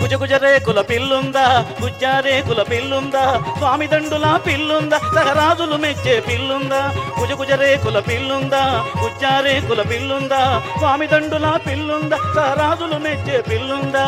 గుజగుజ రేకుల పిల్లుందా గుజ్జా రేకుల పిల్లుందా స్వామి దండుల పిల్లుందా సహరాజులు మెచ్చే పిల్లుందా గుజగుజ రేకుల పిల్లుందా గుజ్జా రేకుల పిల్లుందా స్వామి దండుల పిల్లుందా సహరాజులు మెచ్చే పిల్లుందా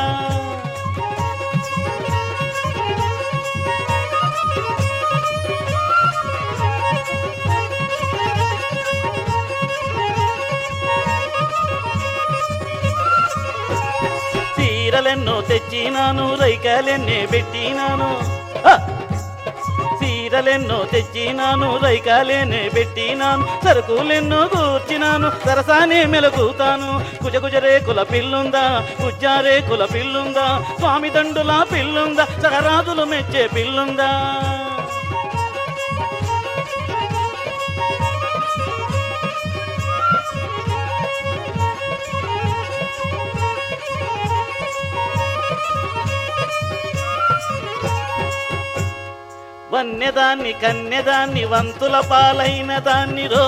చీరలెన్నో తెచ్చినాను రైకాలెన్నే పెట్టినాను హ! చీరలెన్నో తెచ్చినాను రైకాలేనే పెట్టినాను సరుకులెన్నో కూర్చినాను సరసానే మెలకుతాను కుజకుజ రేకుల పిల్లుందా కుజ్జా రేకుల పిల్లుందా స్వామి దండుల పిల్లుందా సహరాజులు మెచ్చే పిల్లుందా వన్యదాన్ని కన్యదాన్ని వంతుల పాలైన దాన్ని రో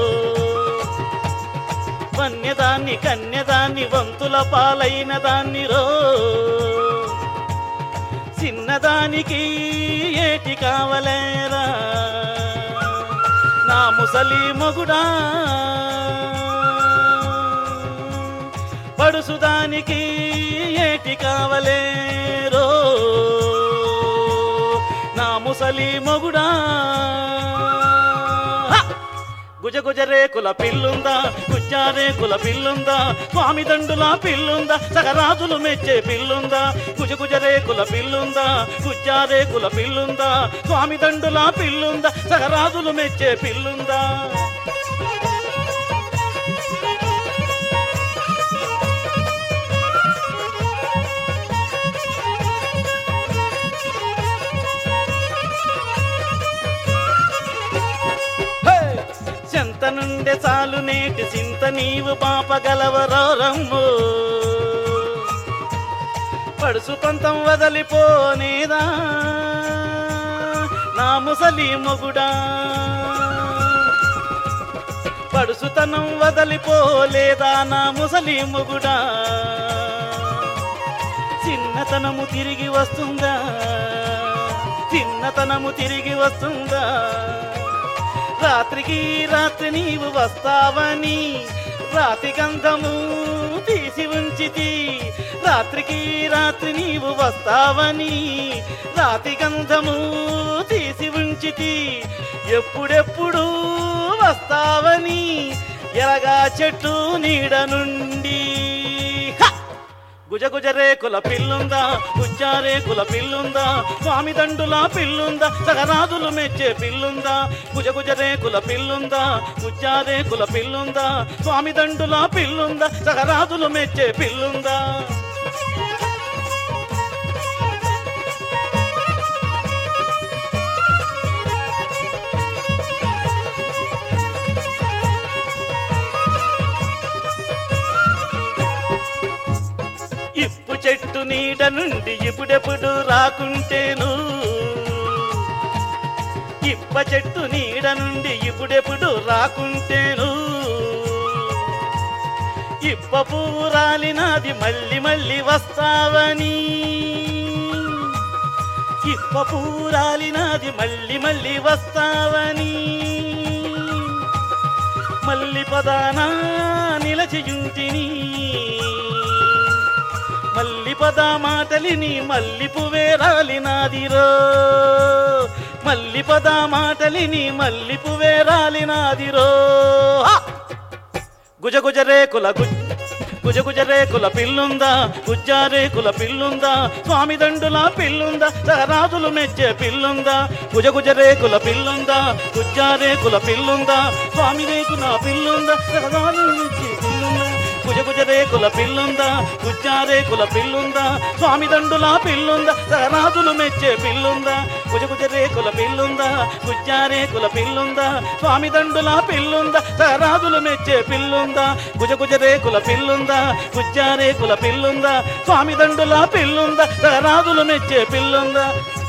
వన్యదాన్ని కన్యదాన్ని వంతుల పాలైన దాన్ని రో చిన్నదానికి ఏటి కావలేరా నా ముసలి మొగుడా పడుసుదానికి ఏటి కావలేరో నా ముసలి మొగుడా హ! గుజగుజ రేకుల పిల్లుందా గుజ్జా రేకుల పిల్లుందా స్వామి దండుల పిల్లుందా సగరాజులు మెచ్చే పిల్లుందా గుజగుజ రేకుల పిల్లుందా గుజ్జా రేకుల పిల్లుందా స్వామి దండుల పిల్లుందా సగరాజులు మెచ్చే పిల్లుందా హే! చెంత నుండే చాలు నేటి చింత నీవు పాపగలవరో రమ్ము పడుసు పంతం వదలిపోనేదా నా ముసలి మొగుడా పడుసుతనం వదలిపోలేదా నా ముసలి మొగుడా చిన్నతనము తిరిగి వస్తుందా చిన్నతనము తిరిగి వస్తుందా రాత్రికి రాత్రి నీవు వస్తావని రాతి గంధము తీసి ఉంచితి రాత్రికి రాత్రి నీవు వస్తావని రాతి గంధము తీసి ఉంచితి ఎప్పుడెప్పుడు వస్తావని ఎలగా చెట్టు నీడ నుండి హ! గుజగుజ రేకుల పిల్లుందా గుజ్జా రేకుల పిల్లుందా స్వామి దండుల పిల్లుందా సగరాజులు మెచ్చే పిల్లుందా గుజగుజ రేకుల పిల్లుందా గుజ్జా రేకుల పిల్లుందా స్వామి దండుల పిల్లుందా సగరాజులు మెచ్చే పిల్లుందా ఇప్పు చెట్టు నీడ నుండి ఇప్పుడెప్పుడు రాకుంటేను ఇప్ప చెట్టు నీడ నుండి ఇప్పుడెప్పుడు రాకుంటేను ఇప్ప పువ్వు రాలినది మళ్ళీ మళ్ళీ వస్తావని ఇప్ప పువ్వు రాలినది మళ్ళీ మళ్ళీ వస్తావని మల్లి పదానా నిలచియుంటిని మల్లి పద మాటలిని మల్లి పువ్వే రాలినాదిరో మల్లి పద మాటలిని మల్లి పువ్వే రాలినాదిరో హ! గుజ గుజ రేకుల గుజ్ గుజ గుజ రేకుల పిల్లుందా గుజ్జా రేకుల పిల్లుందా స్వామి దండుల పిల్లుందా సహరాజులు మెచ్చే పిల్లుందా గుజ గుజ రేకుల పిల్లుందా గుజ్జా రేకుల పిల్లుందా స్వామి రేకుల పిల్లుందా సహరాజులు మెచ్చే పిల్లుందా గుజ గుజ రేకుల పిల్లుందా గుజ్జా రేకుల పిల్లుందా స్వామి దండుల పిల్లుందా సహరాజులు మెచ్చే పిల్లుందా గుజ గుజ రేకుల పిల్లుందా గుజ్జా రేకుల పిల్లుందా స్వామి దండుల పిల్లుందా సహరాజులు మెచ్చే పిల్లుందా గుజ గుజ రేకుల పిల్లుందా గుజ్జా రేకుల పిల్లుందా స్వామి దండుల పిల్లుందా సహరాజులు మెచ్చే పిల్లుందా